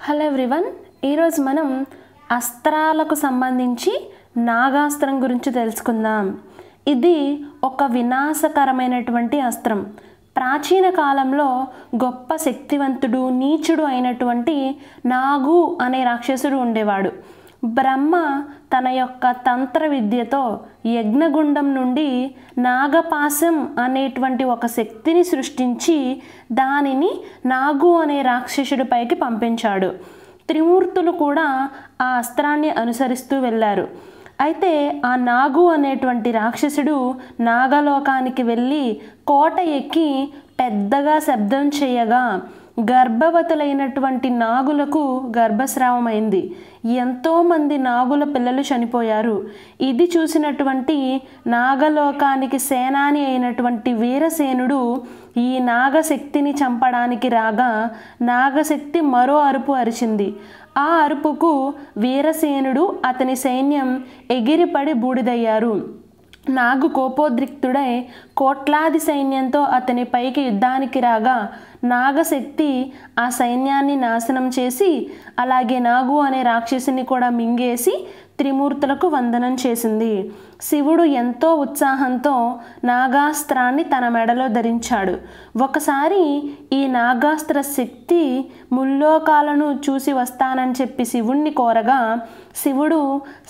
hello everyone ఈరోజు మనం అస్త్రాలకు సంబంధించి నాగాస్త్రం గురించి తెలుసుకుందాం ఇది ఒక వినాశకరమైనటువంటి అస్త్రం ప్రాచీన కాలంలో గొప్ప శక్తివంతుడు నీచుడు అయినటువంటి నాగు అనే రాక్షసుడు ఉండేవాడు బ్రహ్మ తన యొక్క తంత్ర విద్యతో యజ్ఞగుండం నుండి నాగపాశం అనేటువంటి ఒక శక్తిని సృష్టించి దానిని నాగు అనే రాక్షసుడిపైకి పంపించాడు త్రిమూర్తులు కూడా ఆ అస్త్రాన్ని అనుసరిస్తూ వెళ్ళారు అయితే ఆ నాగు అనేటువంటి రాక్షసుడు నాగలోకానికి వెళ్ళి కోట ఎక్కి పెద్దగా శబ్దం చేయగా గర్భవతులైనటువంటి నాగులకు గర్భస్రావమైంది ఎంతోమంది నాగుల పిల్లలు చనిపోయారు ఇది చూసినటువంటి నాగలోకానికి సేనాని అయినటువంటి వీరసేనుడు ఈ నాగశక్తిని చంపడానికి రాగా నాగశక్తి మరో అరుపు అరిచింది ఆ అరుపుకు వీరసేనుడు అతని సైన్యం ఎగిరిపడి బూడిదయ్యారు నాగు కోపోద్రిక్తుడై కోట్లాది సైన్యంతో అతని పైకి యుద్ధానికి రాగా నాగశక్తి ఆ సైన్యాన్ని నాశనం చేసి అలాగే నాగు అనే రాక్షసుని కూడా మింగేసి త్రిమూర్తులకు వందనం చేసింది శివుడు ఎంతో ఉత్సాహంతో నాగాస్త్రాన్ని తన మెడలో ధరించాడు ఒకసారి ఈ నాగాస్త్ర శక్తి ముల్లోకాలను చూసి వస్తానని చెప్పి శివుణ్ణి కోరగా శివుడు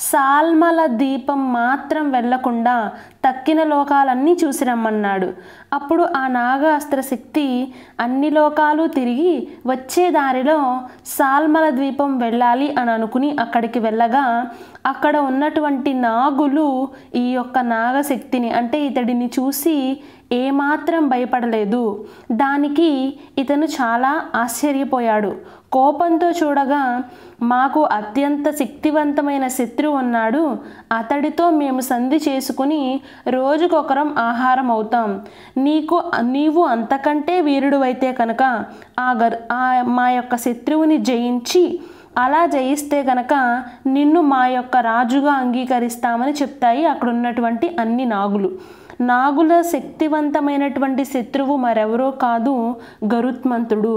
సాల్మల దీపం మాత్రం వెళ్లకుండా తక్కిన లోకాలన్నీ చూసి రమ్మన్నాడు అప్పుడు ఆ నాగాస్త్ర శక్తి అన్ని లోకాలు తిరిగి వచ్చే దారిలో సాల్మల ద్వీపం వెళ్ళాలి అని అనుకుని అక్కడికి వెళ్ళగా అక్కడ ఉన్నటువంటి నాగులు ఈ యొక్క నాగశక్తిని అంటే ఇతడిని చూసి ఏమాత్రం భయపడలేదు దానికి ఇతను చాలా ఆశ్చర్యపోయాడు కోపంతో చూడగా మాకు అత్యంత శక్తివంతమైన శత్రువు ఉన్నాడు అతడితో మేము సంధి చేసుకుని రోజుకొకరం ఆహారం అవుతాం నీకు నీవు అంతకంటే వీరుడు అయితే కనుక ఆ గర్ ఆ మా యొక్క శత్రువుని జయించి అలా జయిస్తే కనుక నిన్ను మా యొక్క రాజుగా అంగీకరిస్తామని చెప్తాయి అక్కడ ఉన్నటువంటి అన్ని నాగులు నాగుల శక్తివంతమైనటువంటి శత్రువు మరెవరో కాదు గరుత్మంతుడు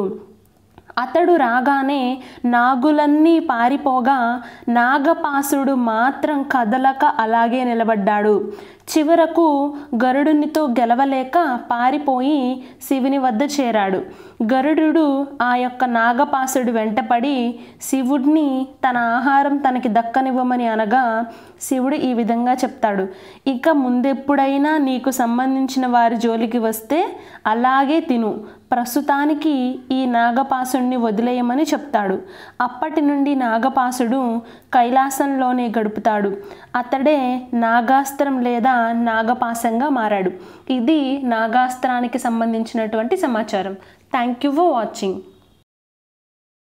అతడు రాగానే నాగులన్నీ పారిపోగా నాగపాసుడు మాత్రం కదలక అలాగే నిలబడ్డాడు చివరకు గరుడునితో గెలవలేక పారిపోయి శివుని వద్ద చేరాడు గరుడు ఆ యొక్క నాగపాసుడు వెంటపడి శివుడిని తన ఆహారం తనకి దక్కనివ్వమని అనగా శివుడు ఈ విధంగా చెప్తాడు ఇక ముందెప్పుడైనా నీకు సంబంధించిన వారి జోలికి వస్తే అలాగే తిను ప్రస్తుతానికి ఈ నాగపాసుడిని వదిలేయమని చెప్తాడు అప్పటి నుండి నాగపాసుడు కైలాసంలోనే గడుపుతాడు అతడే నాగాస్త్రం లేదా నాగపాసంగా మారాడు ఇది నాగాస్త్రానికి సంబంధించినటువంటి సమాచారం థ్యాంక్ యూ ఫర్ వాచింగ్